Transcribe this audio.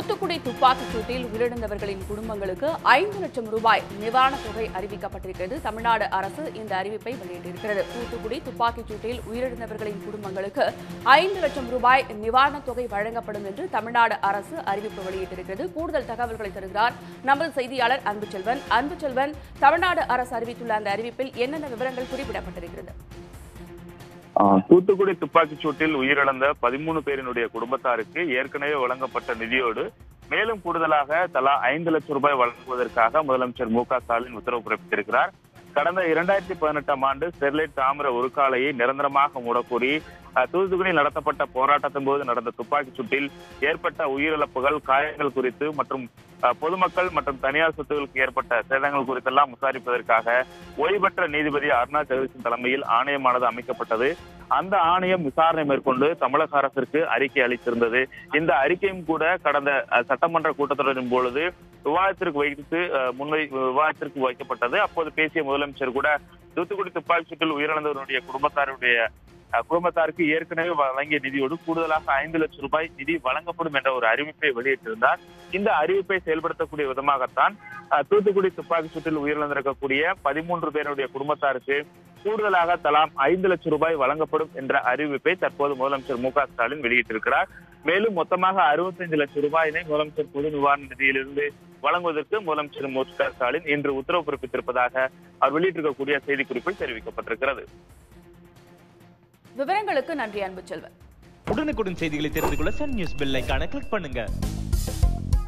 தூத்துக்குடி துப்பாக்கிச் சூட்டில் உயிரிழந்தவர்களின் குடும்பங்களுக்கு ஐந்து லட்சம் ரூபாய் நிவாரணத் தொகை அறிவிக்கப்பட்டிருக்கிறது தமிழ்நாடு அரசு இந்த அறிவிப்பை வெளியிட்டிருக்கிறது தூத்துக்குடி துப்பாக்கிச் சூட்டில் உயிரிழந்தவர்களின் குடும்பங்களுக்கு ஐந்து லட்சம் ரூபாய் நிவாரணத் தொகை வழங்கப்படும் என்று தமிழ்நாடு அரசு அறிவிப்பு வெளியிட்டிருக்கிறது கூடுதல் தகவல்களை தருகிறார் நமது செய்தியாளர் அன்புச்செல்வன் அன்புச்செல்வன் தமிழ்நாடு அரசு அறிவித்துள்ள அந்த அறிவிப்பில் என்னென்ன விவரங்கள் குறிப்பிடப்பட்டிருக்கிறது ஆஹ் தூத்துக்குடி துப்பாக்கிச் சூட்டில் உயிரிழந்த பதிமூணு பேரினுடைய குடும்பத்தாருக்கு ஏற்கனவே வழங்கப்பட்ட நிதியோடு மேலும் கூடுதலாக தலா ஐந்து லட்சம் ரூபாய் வழங்குவதற்காக முதலமைச்சர் மு க ஸ்டாலின் உத்தரவு பிறப்பித்திருக்கிறார் கடந்த இரண்டாயிரத்தி பதினெட்டாம் ஆண்டு ஸ்டெர்லைட் தாமிர உருக்காலையை நிரந்தரமாக மூடக்கோரி ஆஹ் தூத்துக்குடியில் நடத்தப்பட்ட போராட்டத்தின் போது நடந்த துப்பாக்கிச் சூட்டில் ஏற்பட்ட உயிரிழப்புகள் காயங்கள் குறித்து மற்றும் ஆஹ் பொதுமக்கள் மற்றும் தனியார் சொத்துக்களுக்கு ஏற்பட்ட சேதங்கள் குறித்தெல்லாம் விசாரிப்பதற்காக ஓய்வு பெற்ற நீதிபதி அருணா ஜெகதீசன் தலைமையில் ஆணையமானது அமைக்கப்பட்டது அந்த ஆணையம் விசாரணை மேற்கொண்டு தமிழக அரசிற்கு அறிக்கை அளித்திருந்தது இந்த அறிக்கையும் கூட கடந்த அஹ், சட்டமன்ற கூட்டத்தொடரின் பொழுது விவாதத்திற்கு வைத்து அஹ், முன்வை விவாதத்திற்கு வைக்கப்பட்டது அப்போது பேசிய முதலமைச்சர் கூட தூத்துக்குடி துப்பாக்கி சூட்டில் உயிரிழந்தவருடைய குடும்பத்தாருடைய அஹ், குடும்பத்தாருக்கு ஏற்கனவே வழங்கிய நிதியோடு கூடுதலாக ஐந்து லட்சம் ரூபாய் நிதி வழங்கப்படும் என்ற ஒரு அறிவிப்பை வெளியிட்டிருந்தார் இந்த அறிவிப்பை செயல்படுத்தக்கூடிய விதமாகத்தான் அஹ், தூத்துக்குடி துப்பாக்கி சூட்டில் உயிரிழந்திருக்கக்கூடிய பதிமூன்று பேருடைய குடும்பத்தாருக்கு கூடுதலாக தலாம் ஐந்து லட்சம் ரூபாய் வழங்கப்படும் என்ற அறிவிப்பை தற்போது முதலமைச்சர் மு க ஸ்டாலின் வெளியிட்டிருக்கிறார் மேலும் மொத்தமாக அறுபத்தைந்து லட்சம் ரூபாயினை முதலமைச்சர் பொது நிவாரண நிதியிலிருந்து வழங்குவதற்கு முதலமைச்சர் மு க ஸ்டாலின் இன்று உத்தரவு பிறப்பித்திருப்பதாக அவர் வெளியிட்டிருக்கக்கூடிய செய்திக்குறிப்பில் தெரிவிக்கப்பட்டிருக்கிறது விவரங்களுக்கு நன்றி அன்புச்செல்வன் உடனுக்குடன் செய்திகளை தெரிந்து கொள்ள சன் நியூஸ் பெல் ஐகானை கிளிக் பண்ணுங்க